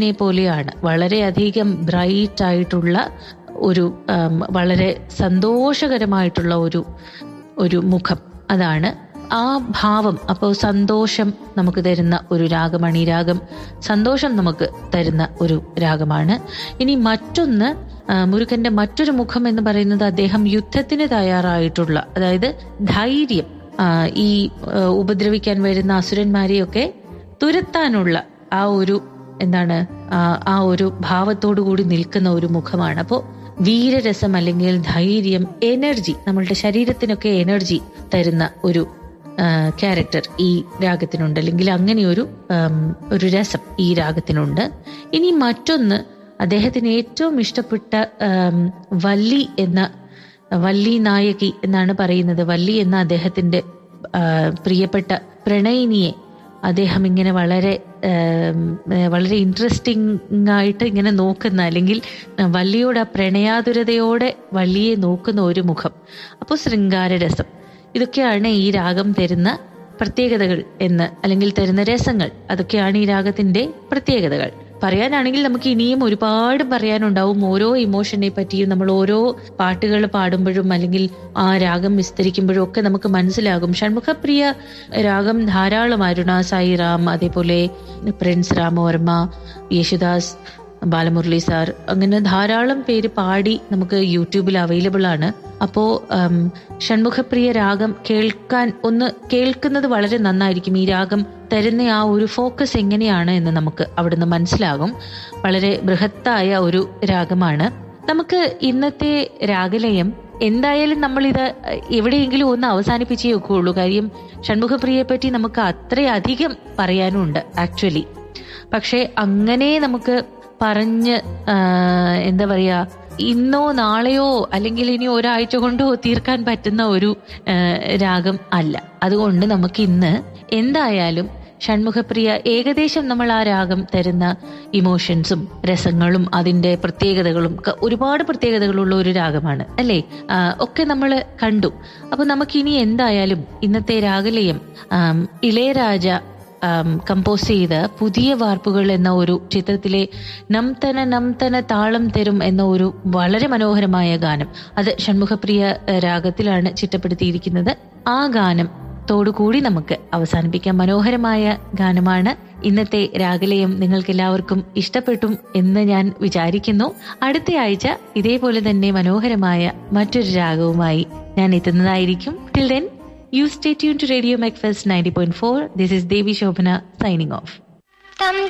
നെ പോലെയാണ് വളരെയധികം ബ്രൈറ്റ് ആയിട്ടുള്ള ഒരു ആം, വളരെ സന്തോഷകരമായിട്ടുള്ള ഒരു ഒരു മുഖം അതാണ് ആ ഭാവം അപ്പോൾ സന്തോഷം നമുക്ക് തരുന്ന ഒരു രാഗമാണ് ഈ രാഗം സന്തോഷം നമുക്ക് തരുന്ന ഒരു രാഗമാണ് ഇനി മറ്റൊന്ന് ആ, മുരുകന്റെ മറ്റൊരു മുഖം എന്ന് പറയുന്നത് അദ്ദേഹം യുദ്ധത്തിന് തയ്യാറായിട്ടുള്ള അതായത് ധൈര്യം ആ, ഈ ആ, ഉപദ്രവിക്കാൻ വരുന്ന അസുരന്മാരെയൊക്കെ തുരത്താനുള്ള ആ ഒരു എന്താണ് ആ, ആ ഒരു ഭാവത്തോടു കൂടി നിൽക്കുന്ന ഒരു മുഖമാണ് അപ്പോൾ വീരരസം അല്ലെങ്കിൽ ധൈര്യം എനർജി നമ്മളുടെ ശരീരത്തിനൊക്കെ എനർജി തരുന്ന ഒരു ക്യാരക്ടർ ഈ രാഗത്തിനുണ്ട് അല്ലെങ്കിൽ അങ്ങനെ ഒരു ആം, ഒരു രസം ഈ രാഗത്തിനുണ്ട് ഇനി മറ്റൊന്ന് അദ്ദേഹത്തിന് ഏറ്റവും ഇഷ്ടപ്പെട്ട ആം, വല്ലി എന്ന വല്ലി നായകി എന്നാണ് പറയുന്നത് വല്ലി എന്ന അദ്ദേഹത്തിന്റെ ആ, പ്രിയപ്പെട്ട പ്രണയിനിയെ അദ്ദേഹം ഇങ്ങനെ വളരെ ആം, ഏ, വളരെ ഇൻട്രസ്റ്റിംഗ് ആയിട്ട് ഇങ്ങനെ നോക്കുന്ന അല്ലെങ്കിൽ വള്ളിയോട് ആ പ്രണയാതുരതയോടെ വള്ളിയെ നോക്കുന്ന ഒരു മുഖം അപ്പോൾ ശൃംഗാരരസം ഇതൊക്കെയാണ് ഈ രാഗം തരുന്ന പ്രത്യേകതകൾ എന്ന് അല്ലെങ്കിൽ തരുന്ന രസങ്ങൾ അതൊക്കെയാണ് ഈ രാഗത്തിന്റെ പ്രത്യേകതകൾ പറയാനാണെങ്കിൽ നമുക്ക് ഇനിയും ഒരുപാട് പറയാനുണ്ടാവും ഓരോ ഇമോഷനെ പറ്റിയും നമ്മൾ ഓരോ പാട്ടുകൾ പാടുമ്പോഴും അല്ലെങ്കിൽ ആ രാഗം വിസ്തരിക്കുമ്പോഴും ഒക്കെ നമുക്ക് മനസ്സിലാകും ഷൺമുഖപ്രിയ രാഗം ധാരാളം അരുണ സായിറാം അതേപോലെ പ്രിൻസ് രാമവർമ്മ യേശുദാസ് ബാലമുരളി സാർ അങ്ങനെ ധാരാളം പേര് പാടി നമുക്ക് യൂട്യൂബിൽ അവൈലബിൾ ആണ് അപ്പോ ഉം, ഷൺമുഖപ്രിയ രാഗം കേൾക്കാൻ ഒന്ന് കേൾക്കുന്നത് വളരെ നന്നായിരിക്കും ഈ രാഗം തരുന്ന ആ ഒരു ഫോക്കസ് എങ്ങനെയാണ് എന്ന് നമുക്ക് അവിടുന്ന് മനസ്സിലാകും വളരെ ബൃഹത്തായ ഒരു രാഗമാണ് നമുക്ക് ഇന്നത്തെ രാഗലയം എന്തായാലും നമ്മൾ ഇത് എവിടെയെങ്കിലും ഒന്ന് അവസാനിപ്പിച്ചേ ഒക്കുള്ളൂ കാര്യം ഷൺമുഖപ്രിയയെ പറ്റി നമുക്ക് അത്രയധികം പറയാനുണ്ട് ആക്ച്വലി പക്ഷെ അങ്ങനെ നമുക്ക് പറഞ്ഞ് ആ, എന്താ പറയാ ഇന്നോ നാളെയോ അല്ലെങ്കിൽ ഇനി ഒരാഴ്ച കൊണ്ടോ തീർക്കാൻ പറ്റുന്ന ഒരു ആ, രാഗം അല്ല അതുകൊണ്ട് നമുക്ക് ഇന്ന് എന്തായാലും ഷൺമുഖപ്രിയ ഏകദേശം നമ്മൾ ആ രാഗം തരുന്ന ഇമോഷൻസും രസങ്ങളും അതിന്റെ പ്രത്യേകതകളും ഒക്കെ ഒരുപാട് പ്രത്യേകതകളുള്ള ഒരു രാഗമാണ് അല്ലേ ആ, ഒക്കെ നമ്മൾ കണ്ടു അപ്പൊ നമുക്കിനി എന്തായാലും ഇന്നത്തെ രാഗലയം ആം, ഇളയരാജ ആം, കമ്പോസ് ചെയ്ത പുതിയ വാർപ്പുകൾ എന്ന ഒരു ചിത്രത്തിലെ നംതന നംതന താളം തരും എന്ന ഒരു വളരെ മനോഹരമായ ഗാനം അത് ഷൺമുഖപ്രിയ ഏഹ്, രാഗത്തിലാണ് ചിട്ടപ്പെടുത്തിയിരിക്കുന്നത് ആ ഗാനം ത്തോടുകൂടി നമുക്ക് അവസാനിപ്പിക്കാം മനോഹരമായ ഗാനമാണ് ഇന്നത്തെ രാഗലയം നിങ്ങൾക്ക് എല്ലാവർക്കും ഇഷ്ടപ്പെട്ടും എന്ന് ഞാൻ വിചാരിക്കുന്നു അടുത്ത ആഴ്ച ഇതേപോലെ തന്നെ മനോഹരമായ മറ്റൊരു രാഗവുമായി ഞാൻ എത്തുന്നതായിരിക്കും till then you stay tune to radio Macfast ninety point four this is Devi Shobhana signing off തം